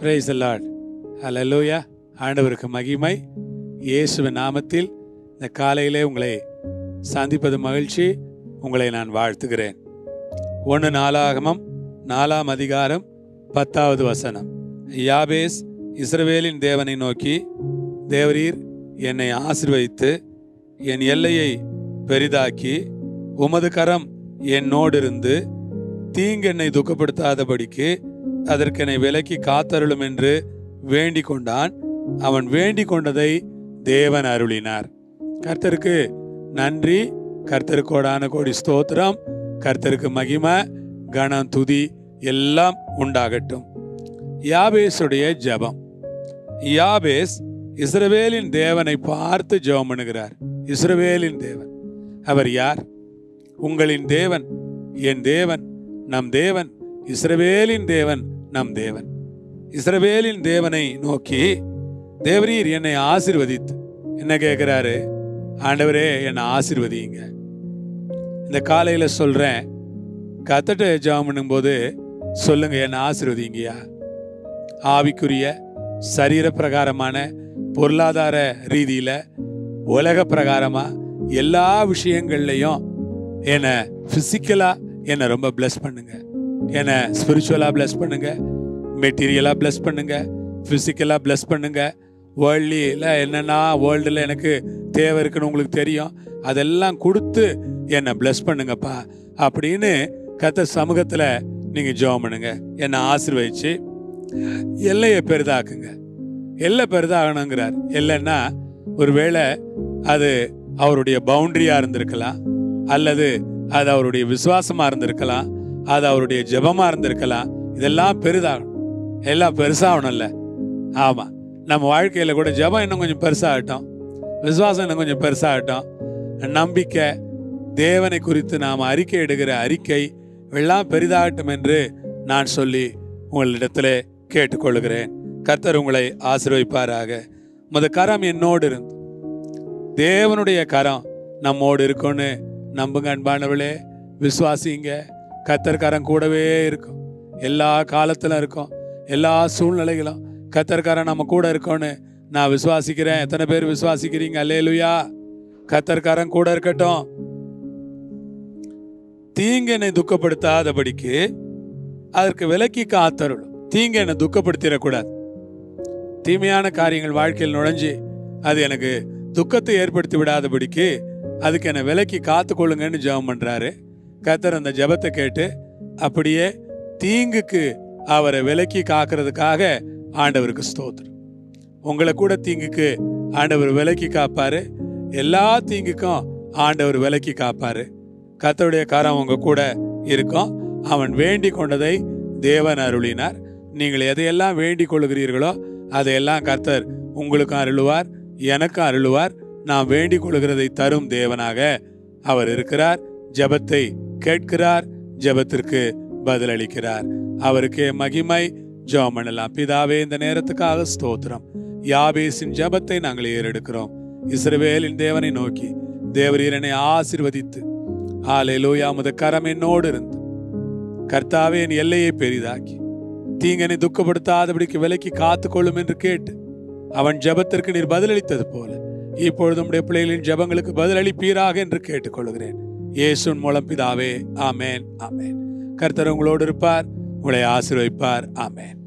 price Lord ஹalleluya ஆண்டவருக்கு மகிமை இயேசுவின் நாமத்தில் இந்த காலையிலே உங்களை சந்திப்பது மகிழ்ச்சி உங்களை நான் வாழ்த்துகிறேன் ஒன்று நாளாகமம் நாலாம் அதிகாரம் பத்தாவது வசனம் யாபேஸ் இஸ்ரவேலின் தேவனை நோக்கி தேவரீர் என்னை ஆசீர்வதித்து என் எல்லையை பெரிதாக்கி உமது கரம் என்னோடிருந்து தீங்கென்னை துக்கப்படுத்தாதபடிக்கு அதற்கு என்னை விலக்கி காத்தருளும் என்று வேண்டிக் கொண்டான் அவன் வேண்டிக் கொண்டதை தேவன் அருளினார் கர்த்தருக்கு நன்றி கர்த்தருக்கோடான கோடி ஸ்தோத்திரம் கர்த்தருக்கு மகிமை கணம் துதி எல்லாம் உண்டாகட்டும் யாபேஸுடைய ஜெபம் யாபேஸ் இஸ்ரவேலின் தேவனை பார்த்து ஜெபம் பண்ணுகிறார் இஸ்ரவேலின் தேவன் அவர் யார் உங்களின் தேவன் என் தேவன் நம் தேவன் இஸ்ரவேலின் தேவன் நம் தேவன் இஸ்ரவேலின் தேவனை நோக்கி தேவரீர் என்னை ஆசிர்வதித்து என்ன கேட்குறாரு ஆண்டவரே என்னை ஆசிர்வதிங்க இந்த காலையில் சொல்கிறேன் கத்தட்ட ஜெபம் பண்ணும்போது சொல்லுங்க என்னை ஆசிர்வதிங்கயா ஆவிக்குரிய சரீர பிரகாரமான பொருளாதார ரீதியில் உலக பிரகாரமாக எல்லா விஷயங்கள்லையும் என்னை ஃபிசிக்கலாக என்னை ரொம்ப bless பண்ணுங்க என்னை ஸ்பிரிச்சுவலாக bless பண்ணுங்க மெட்டீரியலாக bless பண்ணுங்க ஃபிசிக்கலாக bless பண்ணுங்க வேர்ல்டில் என்னென்னா வேர்ல்டில் எனக்கு தேவை இருக்குன்னு உங்களுக்கு தெரியும் அதெல்லாம் கொடுத்து என்னை bless பண்ணுங்கப்பா அப்படின்னு கத்த சமூகத்தில் நீங்கள் ஜெபம் பண்ணுங்க என்னை ஆசீர்வதிச்சு எல்லையை பெரிதாக்குங்க எல்லை பெரிதாகணுங்கிறார் எல்லைன்னா ஒருவேளை அது அவருடைய பவுண்டரியாக இருந்திருக்கலாம் அல்லது அது அவருடைய விசுவாசமாக இருந்திருக்கலாம் அது அவருடைய ஜெபமாக இருந்திருக்கலாம் இதெல்லாம் பெரிதாகணும் எல்லாம் பெருசாகணும்ல ஆமாம் நம்ம வாழ்க்கையில் கூட ஜெபம் இன்னும் கொஞ்சம் பெருசாகட்டும் விசுவாசம் இன்னும் கொஞ்சம் பெருசாகட்டும் நம்பிக்கை தேவனை குறித்து நாம் அறிக்கை எடுக்கிற அறிக்கை எல்லாம் பெரிதாகட்டும் என்று நான் சொல்லி உங்களிடத்தில் கேட்டுக்கொள்கிறேன் கர்த்தர் உங்களை ஆசீர்வதிப்பாராக முத கரம் என்னோடு இருந்து தேவனுடைய கரம் நம்மோடு இருக்கும்னு நம்புங்க அன்பானவளே விசுவாசிங்க கத்தர் கரம் கூடவே இருக்கும் எல்லா காலத்திலும் இருக்கும் எல்லா சூழ்நிலைகளும் கத்தர் கரம் நம்ம கூட இருக்கும்னு நான் விசுவாசிக்கிறேன் எத்தனை பேர் விசுவாசிக்கிறீங்க அல்லேலுயா கத்தர் கரம் கூட இருக்கட்டும் தீங்கு என்னை துக்கப்படுத்தாதபடிக்கு அதற்கு விலக்கி காத்தருளும் தீங்கு என்னை துக்கப்படுத்திடக்கூடாது தீமையான காரியங்கள் வாழ்க்கையில் நுழைஞ்சு அது எனக்கு துக்கத்தை ஏற்படுத்தி விடாதபடிக்கு அதுக்கு என்னை விலக்கி காத்துக்கொள்ளுங்கன்னு ஜெபம் பண்றாரு கத்தர் அந்த ஜெபத்தை கேட்டு அப்படியே தீங்குக்கு அவரை விலக்கி காக்கிறதுக்காக ஆண்டவருக்கு ஸ்தோத்திரம் உங்களை கூட தீங்குக்கு ஆண்டவர் விலக்கி காப்பாரு எல்லா தீங்குக்கும் ஆண்டவர் விலக்கி காப்பாரு கத்தருடைய கரம் உங்க கூட இருக்கும் அவன் வேண்டிக் கொண்டதை தேவன் அருளினார் நீங்கள் எதையெல்லாம் வேண்டிக் கொள்கிறீர்களோ அதையெல்லாம் கர்த்தர் உங்களுக்கும் அருளுவார் எனக்கும் அருளுவார் நாம் வேண்டிக் கொள்கிறதை தரும் தேவனாக அவர் இருக்கிறார் ஜெபத்தை கேட்கிறார் ஜெபத்திற்கு பதிலளிக்கிறார் அவருக்கே மகிமை ஜெபம் பண்ணலாம் பிதாவே இந்த நேரத்துக்காக ஸ்தோத்திரம் யாபேசின் ஜெபத்தை நாங்கள் ஏறெடுக்கிறோம் இஸ்ரவேலின் தேவனை நோக்கி தேவரீரனை ஆசிர்வதித்து ஆலையிலோயா முத கரம் என்னோடு இருந்து கர்த்தாவே என் எல்லையை பெரிதாக்கி தீங்கனை துக்கப்படுத்தாதபடிக்கு விலக்கி காத்துக்கொள்ளும் என்று கேட்டு அவன் ஜெபத்திற்கு நீர் பதிலளித்தது போல இப்பொழுது நம்முடைய பிள்ளைகளின் ஜெபங்களுக்கு பதிலளிப்பீராக என்று கேட்டுக்கொள்கிறேன் இயேசுன் மூலம் பிதாவே ஆமேன் ஆமேன் கர்த்தர் உங்களோடு இருப்பார் உங்களை ஆசீர்வதிப்பார் ஆமேன்